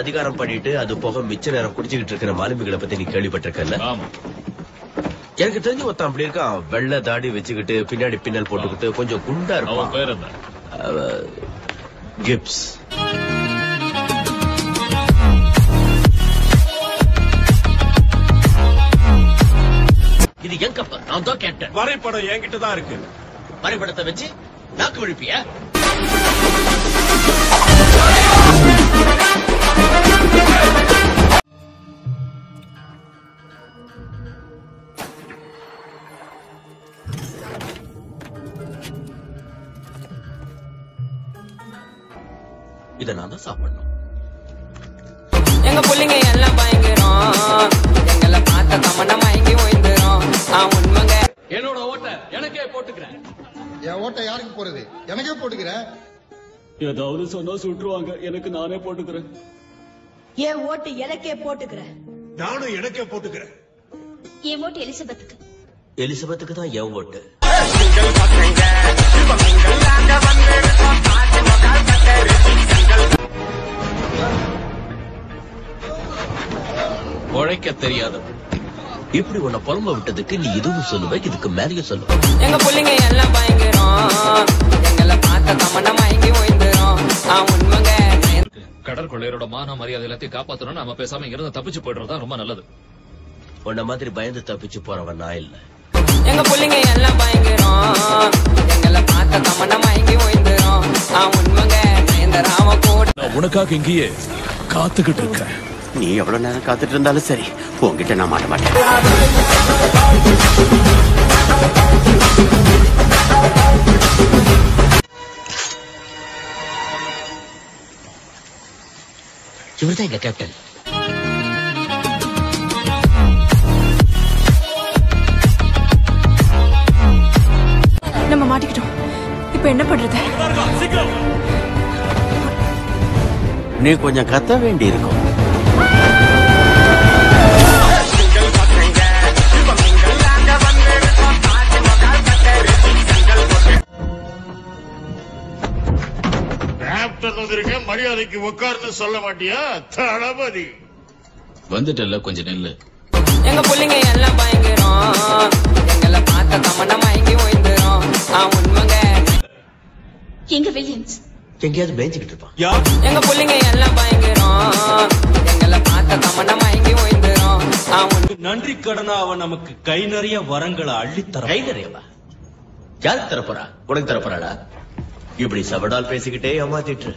அதிகாரம் பண்ணிட்டு அது போக மிச்ச நேரம் குடிச்சுக்கிட்டு இருக்கிற மாலுமிகளை பத்தி நீ கேள்விப்பட்டிருக்கல ஆமா எனக்கு தெரிஞ்சு ஒருத்தன் அப்படி இருக்கான் வெள்ளை தாடி வச்சுக்கிட்டு பின்னாடி பின்னல் போட்டுக்கிட்டு கொஞ்சம் குண்டா அவன் இருப்பான் பேர் என்ன அவ- கிப்ஸ் இது என் கப்பல் நான் தான் கேப்டன் வரைபடம் என்கிட்ட தான் இருக்கு வரைபடத்தை வச்சு நாக்கு விழிப்பிய இதை நான் தான் சாப்பிடணும் எங்க புள்ளைங்க எல்லாம் பயங்கரம் எங்களை பார்த்த தமன்னா மயங்கி ஓய்ந்துரும் ஆ உண்மைங்க என்னோட ஓட்ட எனக்கே போட்டுக்கிறேன் என் ஓட்டை யாருக்கு போறது எனக்கே போட்டுக்கிறேன் ஏதாவது சொன்னா சுட்டுருவாங்க எனக்கு நானே போட்டுக்கிறேன் என் ஓட்டு எனக்கே போட்டுக்கிறேன் நானும் எனக்கே போட்டுக்கிறேன் என் ஓட்டு எலிசபெத்துக்கு எலிசபெத்துக்கு தான் என் ஓட்டு உழைக்க தெரியாதவன் இப்படி உன்னை புலம்ப விட்டதுக்கு நீ இதுவும் சொல்லுவ இதுக்கு மேலேயும் சொல்லுவ எங்க புள்ளைங்க எல்லாம் பயங்கரம் எங்களை பார்த்த தமன்னா மயங்கி ஓய்ந்துரும் ஆ உண்மைங்க கடற்கொள்ளையரோட மான மரியாதை எல்லாத்தையும் காப்பாத்தணும் நம்ம பேசாம இங்கிருந்து தப்பிச்சு போயிடுறதா ரொம்ப நல்லது உன்ன மாதிரி பயந்து தப்பிச்சு போறவன் நான் இல்ல எங்க புள்ளைங்க எல்லாம் பயங்கரம் எங்களை பார்த்த தமன்னா மயங்கி ஓய்ந்துரும் ஆ உண்மைங்க இந்த ராம கூட நான் உனக்காக இங்கேயே காத்துக்கிட்டு இருக்கேன் நீ எவ்வளவு நேரம் காத்துட்டு இருந்தாலும் சரி உன்கிட்ட நான் மாட்ட மாட்டேன் இவர்தான் எங்க கேப்டன் நம்ம மாட்டிக்கிட்டோம் இப்ப என்ன பண்றது நீ கொஞ்சம் கத்த வேண்டி இருக்கும் கேப்டன் வந்திருக்கேன் மரியாதைக்கு உட்கார்ந்து சொல்ல மாட்டியா தளபதி வந்துட்டல்ல கொஞ்சம் நெல்லு எங்க புள்ளைங்க எல்லாம் பயங்கரம் எங்களை பார்த்த தமன்னா மயங்கி ஓய்ந்துரும் ஆ உண்மைங்க எங்க வில்லியம்ஸ் எங்கேயாவது மேய்ஞ்சுக்கிட்டு இருப்பான் யா எங்க புள்ளைங்க எல்லாம் பயங்கரம் எங்களை பார்த்த தமன்னா மயங்கி ஓய்ந்துரும் ஆ உண்மை நன்றி கடனா அவன் நமக்கு கை நிறைய வரங்களை அள்ளித்தர கை நிறையவா யாருக்கு தரப்போறா உனக்கு தரப்போறாடா இப்படி சவடால் பேசிக்கிட்டே ஏமாத்திட்டு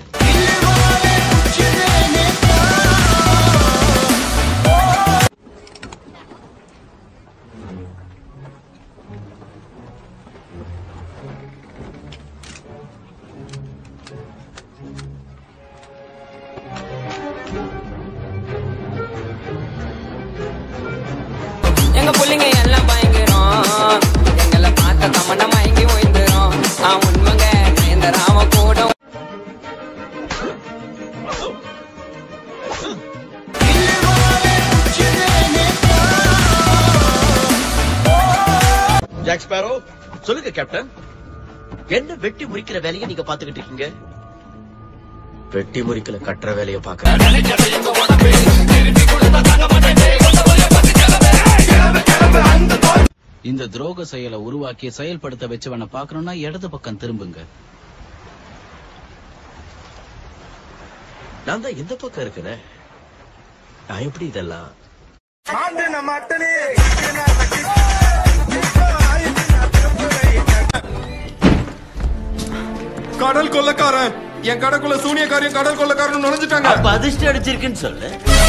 எங்க புள்ளைங்க எல்லாம் பயங்கரம் எங்களை பார்த்த தமன்னா மயங்கி ஓய்ந்துரும் ஆ உண்மைங்க இந்த ராம கூட ஜாக் ஸ்பேரோ சொல்லுங்க கேப்டன் என்ன வெட்டி முறிக்கிற வேலையை நீங்க பாத்துக்கிட்டு இருக்கீங்க வெட்டி முறிக்கல கட்டுற வேலையை பாக்குறேன் இந்த துரோக செயலை உருவாக்கி செயல்படுத்த வச்சவனை பார்க்கணும்னா இடது பக்கம் திரும்புங்க நான் தான் எந்த பக்கம் இருக்கிறேன் நான் எப்படி இதெல்லாம் கடல் கொள்ளக்காரன் என் கடைக்குள்ள சூனியக்காரியம் கடல் கொள்ளக்காரன் நுழைஞ்சிட்டாங்க அப்ப அதிர்ஷ்டம் அடிச்சிருக்குன்னு சொல்லு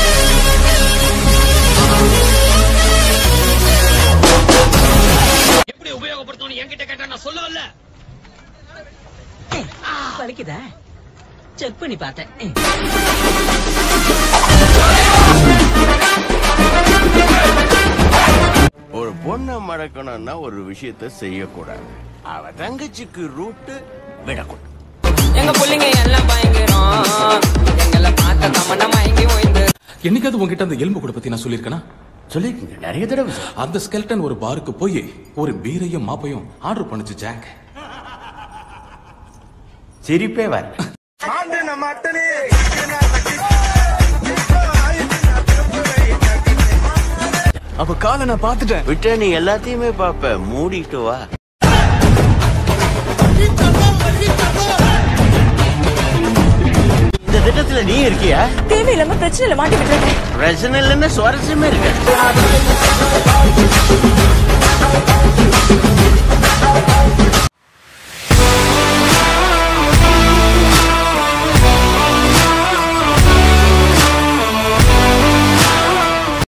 எப்படி உபயோகப்படுத்தணும் என்கிட்ட கேட்டா நான் சொல்லல வலிக்குதா செக் பண்ணி பார்த்தேன் ஒரு பொண்ணை மடக்கணும்னா ஒரு விஷயத்த செய்யக்கூடாது அவ தங்கச்சிக்கு ரூட்டு விடக்கூடாது எங்க புள்ளைங்க எல்லாம் பயங்கரம் எங்களை பார்த்த தமன்னா மயங்கி ஓய்ந்து என்னைக்காவது உங்ககிட்ட அந்த எலும்பு கூட பத்தி நான் சொல்லியிருக்கேனா சொல்லிருக்கீங்க நிறைய தடவை அந்த ஸ்கெல்டன் ஒரு பாருக்கு போய் ஒரு பீரையும் மாப்பையும் ஆர்டர் பண்ணுச்சு ஜாக் சிரிப்பே வர அப்ப காலை நான் பாத்துட்டேன் விட்ட நீ எல்லாத்தையுமே பாப்ப மூடிட்டு வா இந்த திட்டத்துல நீ இருக்கியா தேவையில்லாம பிரச்சனையில மாட்டி விட்டுறேன் பிரச்சனை இல்லைன்னு சுவாரஸ்யமே இருக்கு